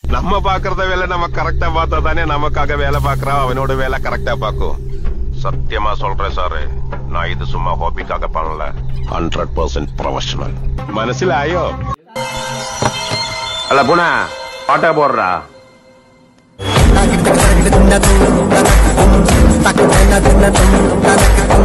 நம்ம பாக்குறத வேலை நம்ம கரெக்டா பார்த்தா தானே நமக்காக வேலை பாக்குறான் அவனோட வேலை கரெக்டா பாக்கும் சத்தியமா சொல்றேன் சாரு நான் இது சும்மா ஹாபிக்காக பண்ணல ஹண்ட்ரட் பர்சன்ட் ப்ரொஃபஷனல் മനസ്സിലായോ അല്ല പുണ പാട്ടാ പോடுறா Tac, tac, tac, tac, tac, tac, tac, tac, tac, tac, tac, tac, tac, tac, tac, tac,